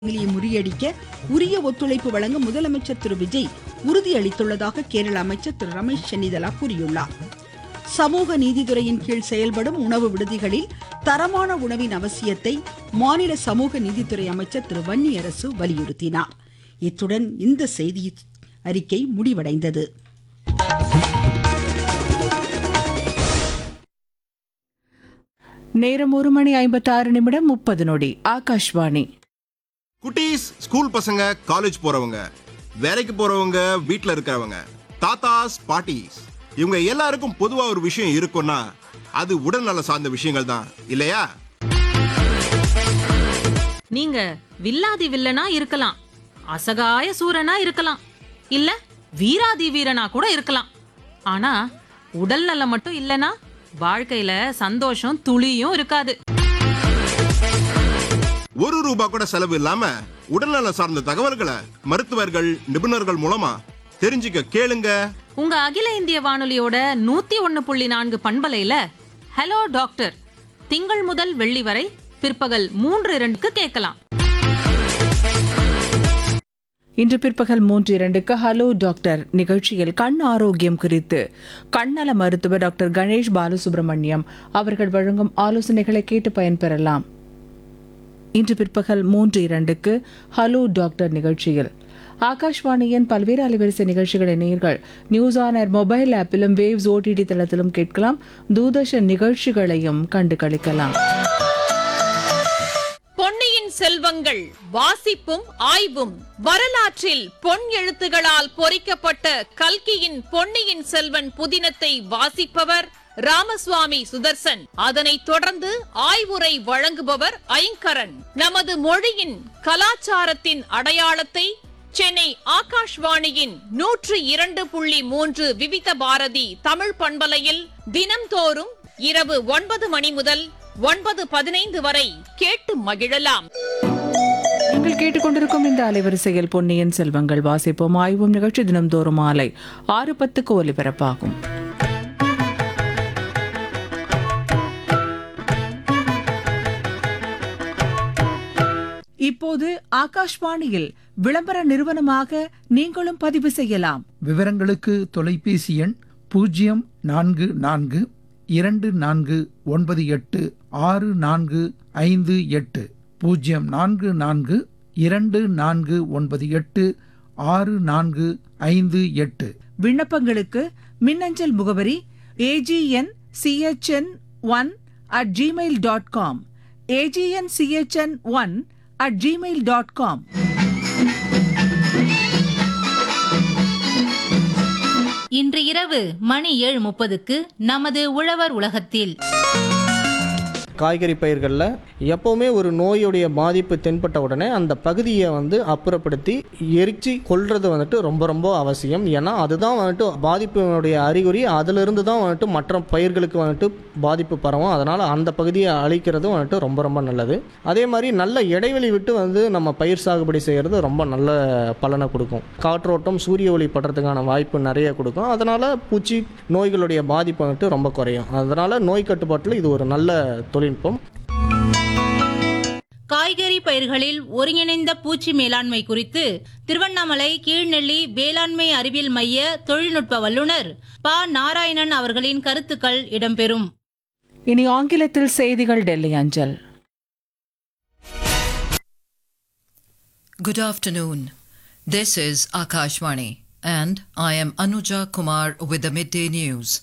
சங்கிலியை முறியடிக்க உரிய ஒத்துழைப்பு வழங்க முதலமைச்சர் திரு விஜய் உறுதியளித்துள்ளதாக கேரள அமைச்சர் திரு ரமேஷ் சென்னிதலா கூறியுள்ளார் சமூக நீதித்துறையின் கீழ் செயல்படும் உணவு விடுதிகளில் தரமான உணவின் அவசியத்தை மாநில சமூக நீதித்துறை அமைச்சர் திரு வன்னியரசு வலியுறுத்தினார் இத்துடன் இந்த செய்தி அறிக்கை முடிவடைந்தது நேரம் ஒரு மணி ஐம்பத்தாறு நிமிடம் முப்பது நொடி ஆகாஷ்வாணி குட்டீஸ் ஸ்கூல் பசங்க காலேஜ் போறவங்க வேலைக்கு போறவங்க வீட்ல இருக்கிறவங்க தாத்தாஸ் பாட்டிஸ் இவங்க எல்லாருக்கும் பொதுவா ஒரு விஷயம் இருக்கும்னா அது உடல்நல சார்ந்த விஷயங்கள் தான் இல்லையா நீங்க வில்லாதி வில்லனா இருக்கலாம் அசகாய சூரனா இருக்கலாம் இல்ல வீராதி வீரனா கூட இருக்கலாம் ஆனா உடல் நலம் மட்டும் இல்லனா வாழ்க்கையில சந்தோஷம் துளியும் இருக்காது ஒரு ரூபா கூட செலவு இல்லாம உடல்நல சார்ந்த தகவல்களை மருத்துவர்கள் நிபுணர்கள் மூலமா தெரிஞ்சுக்க கேளுங்க உங்க அகில இந்திய வானொலியோட நூத்தி ஒன்னு புள்ளி நான்கு பண்பலையில ஹலோ டாக்டர் திங்கள் முதல் வெள்ளி வரை பிற்பகல் மூன்று இரண்டுக்கு கேட்கலாம் இன்று பிற்பகல் மூன்று இரண்டுக்கு ஹலோ டாக்டர் நிகழ்ச்சியில் கண் ஆரோக்கியம் குறித்து கண்ணல மருத்துவர் டாக்டர் கணேஷ் பாலசுப்ரமணியம் அவர்கள் வழங்கும் ஆலோசனைகளை கேட்டு பயன்பெறலாம் இன்று பிற்பகல் மூன்று இரண்டுக்கு ஹலோ டாக்டர் நிகழ்ச்சியில் ஆகாஷ்வாணியின் பல்வேறு அலைவரிசை நிகழ்ச்சிகளை நேர்கள் நியூஸ் ஆன் ஏர் மொபைல் ஆப்பிலும் வேவ்ஸ் ஓடிடி தளத்திலும் கேட்கலாம் தூர்தர்ஷன் நிகழ்ச்சிகளையும் கண்டு களிக்கலாம் பொன்னியின் செல்வங்கள் வாசிப்பும் ஆய்வும் வரலாற்றில் பொன் எழுத்துகளால் பொறிக்கப்பட்ட கல்கியின் பொன்னியின் செல்வன் புதினத்தை வாசிப்பவர் ராமசுவாமி சுதர்சன் அதனைத் தொடர்ந்து ஆய்வுரை வழங்குபவர் ஐங்கரன் நமது மொழியின் கலாச்சாரத்தின் அடையாளத்தை சென்னை ஆகாஷ்வாணியின் நூற்று இரண்டு புள்ளி மூன்று விவித பாரதி தமிழ் பண்பலையில் தினம்தோறும் இரவு ஒன்பது மணி முதல் ஒன்பது பதினைந்து வரை கேட்டு மகிழலாம் நீங்கள் கேட்டுக்கொண்டிருக்கும் இந்த அலைவரிசையில் பொன்னியின் செல்வங்கள் வாசிப்போம் ஆய்வும் நிகழ்ச்சி தினம்தோறும் மாலை ஆறு பத்துக்கு ஒலிபரப்பாகும் இப்போது ஆகாஷ்வாணியில் விளம்பர நிறுவனமாக நீங்களும் பதிவு செய்யலாம் விவரங்களுக்கு தொலைபேசி எண் பூஜ்ஜியம் நான்கு நான்கு இரண்டு நான்கு ஒன்பது எட்டு ஆறு நான்கு ஐந்து எட்டு பூஜ்ஜியம் நான்கு நான்கு இரண்டு நான்கு ஒன்பது எட்டு ஆறு நான்கு ஐந்து எட்டு விண்ணப்பங்களுக்கு மின்னஞ்சல் முகவரி AGN CHN one at Gmail dot com AGN CHN one at Gmail dot com இன்று இரவு மணி ஏழு முப்பதுக்கு நமது உழவர் உலகத்தில் காய்கறி பயிர்களில் எப்போவுமே ஒரு நோயுடைய பாதிப்பு தென்பட்ட உடனே அந்த பகுதியை வந்து அப்புறப்படுத்தி எரிச்சு கொல்றது வந்துட்டு ரொம்ப ரொம்ப அவசியம் ஏன்னா அதுதான் வந்துட்டு பாதிப்பினுடைய அறிகுறி அதிலிருந்து தான் வந்துட்டு மற்ற பயிர்களுக்கு வந்துட்டு பாதிப்பு பரவும் அதனால் அந்த பகுதியை அழிக்கிறதும் வந்துட்டு ரொம்ப ரொம்ப நல்லது அதே மாதிரி நல்ல இடைவெளி விட்டு வந்து நம்ம பயிர் சாகுபடி செய்கிறது ரொம்ப நல்ல பலனை கொடுக்கும் காற்றோட்டம் சூரிய ஒளி படுறதுக்கான வாய்ப்பு நிறைய கொடுக்கும் அதனால் பூச்சி நோய்களுடைய பாதிப்பு வந்துட்டு ரொம்ப குறையும் அதனால் நோய் கட்டுப்பாட்டில் இது ஒரு நல்ல தொழில்நுட்பம் காய்கறி பயிர்களில் ஒருங்கிணைந்த பூச்சி மேலாண்மை குறித்து திருவண்ணாமலை கீழ்நெல்லி வேளாண்மை அறிவியல் மைய தொழில்நுட்ப வல்லுநர் ப நாராயணன் அவர்களின் கருத்துக்கள் இடம்பெறும் இனி ஆங்கிலத்தில் செய்திகள் டெல்லி அஞ்சல் Good afternoon. This is Akashvani, and I am Anuja Kumar with the midday news.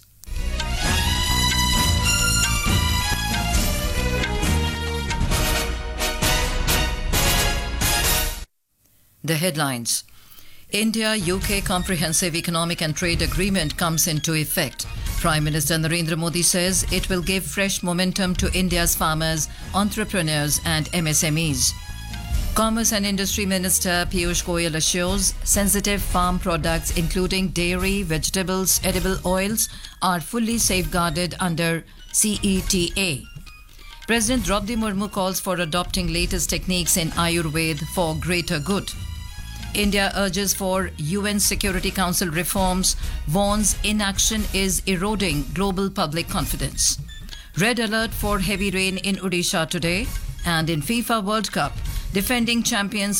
The headlines India UK Comprehensive Economic and Trade Agreement comes into effect. Prime Minister Narendra Modi says it will give fresh momentum to India's farmers, entrepreneurs, and MSMEs. Commerce and Industry Minister Piyush Goyal assures sensitive farm products, including dairy, vegetables, edible oils, are fully safeguarded under CETA. President Draupadi Murmu calls for adopting latest techniques in Ayurveda for greater good. India urges for UN Security Council reforms, warns inaction is eroding global public confidence. Red alert for heavy rain in Odisha today, and in FIFA World Cup, Defending champions